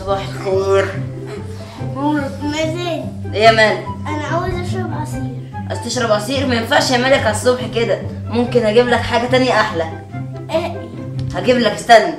صباح الخير مازال ايه يا مالك انا عاوز اشرب عصير عايز تشرب عصير ما ينفعش يا مالك على الصبح كده ممكن اجيب لك حاجه تانية احلى ايه هجيب لك استنى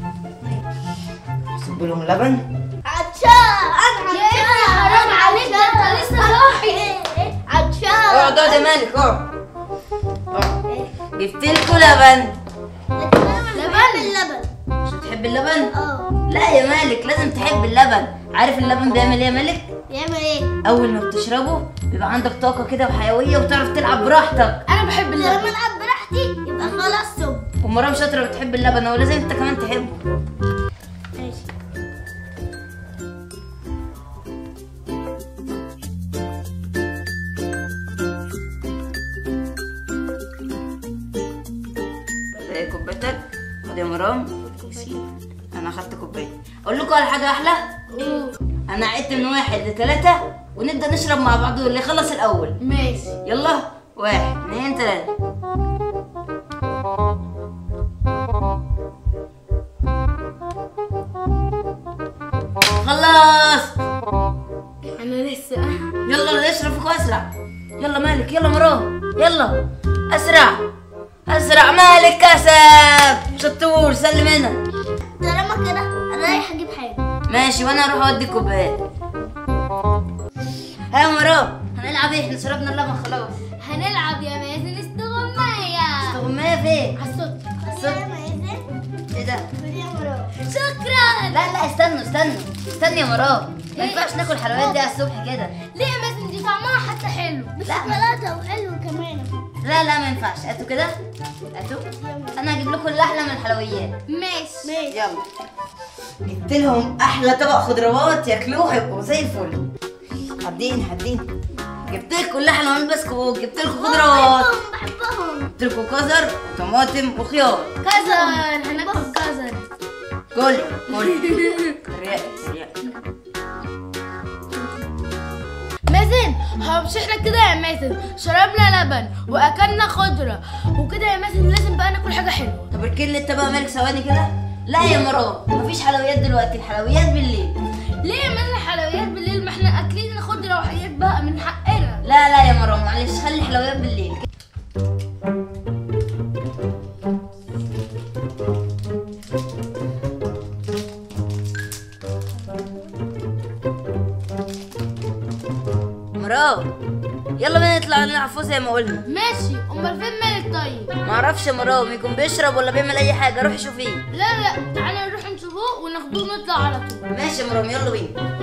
صب لهم لبن عطشان انا يا ابني حرام عليك ده انت لسه صاحي عطشان اقعد اقعد يا مالك اقعد اقعد. جبت لكم لبن لبن اللبن مش بتحب اللبن اه لا يا مالك لازم تحب اللبن عارف اللبن بيعمل ايه يا مالك يعمل ايه اول ما بتشربه بيبقى عندك طاقه كده وحيويه وتعرف تلعب براحتك انا بحب لما اللبن العب براحتي يبقى خلاص صب ومرام شاطره بتحب اللبن ولازم انت كمان تحبه ماشي ده كوبايتك خد يا مرام انا اخدت كوبايه اقول لكم على حاجه احلى انا عدت من واحد لثلاثه ونبدا نشرب مع بعض واللي يخلص الاول ماشي يلا واحد اثنين ثلاثه خلص انا لسه يلا نشرب فوق اسرع يلا مالك يلا مرام يلا اسرع اسرع مالك كسب شطور سلم هنا طالما كده انا رايح اجيب حاجه ماشي وانا اروح اودي كوبايات ها يا مرام هنلعب ايه احنا شربنا اللبن خلاص هنلعب يا مازن استغماية استغمايه فين على الصوت يا مازن ايه ده خد يا مرام شكرا لا لا استنوا استنوا استني يا مرام ما ينفعش ناكل الحلويات دي على الصبح كده ليه يا مازن دي طعمها حتى حلو بس شوكولاته وحلو كمان لا لا ما ينفعش هاتوا كده هاتوا انا هجيب لكم الاحلى من الحلويات ماشي ماشي يلا جبت لهم احلى طبق خضروات ياكلوه هيبقوا زي الفل حدين حدين جبت لكم الاحلى من البسكوت جبت لكم خضروات بحبهم بحبهم جبت لكم جزر وطماطم وخيار كزر هناكل كزر كل كل رياء رياء مازن هو مش احنا كده يا مازن شربنا لبن واكلنا خضره وكده يا مازن لازم بقى ناكل حاجه حلوه طب اركن لي انت بقى مالك ثواني كده لا يا مرام مفيش حلويات دلوقتي الحلويات بالليل ليه يا مازن حلويات بالليل ما احنا اكلين خضره وحاجات بقى من حقنا لا لا يا مرام معلش خلي الحلويات بالليل مرام يلا بينا نطلع نلعب فوق زي ما قلنا ماشي امال فين مالك طيب معرفش يا مرام يكون بيشرب ولا بيعمل اي حاجه روحي شوفيه لا لا تعالى نروح نشوفوه وناخدوه ونطلع على طول ماشي يا مرام يلا بينا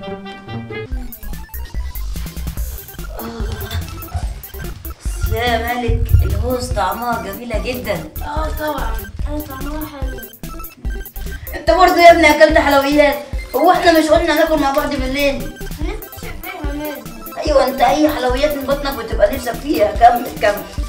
يا مالك الهوز طعمها جميله جدا اه طبعا انا طعمها حلو انت برضه يا ابني اكلت حلويات هو احنا مش قلنا ناكل مع بعض بالليل نفسي شايفاها مازن ايوه انت اي حلويات من بطنك بتبقى نفسك فيها كمل كمل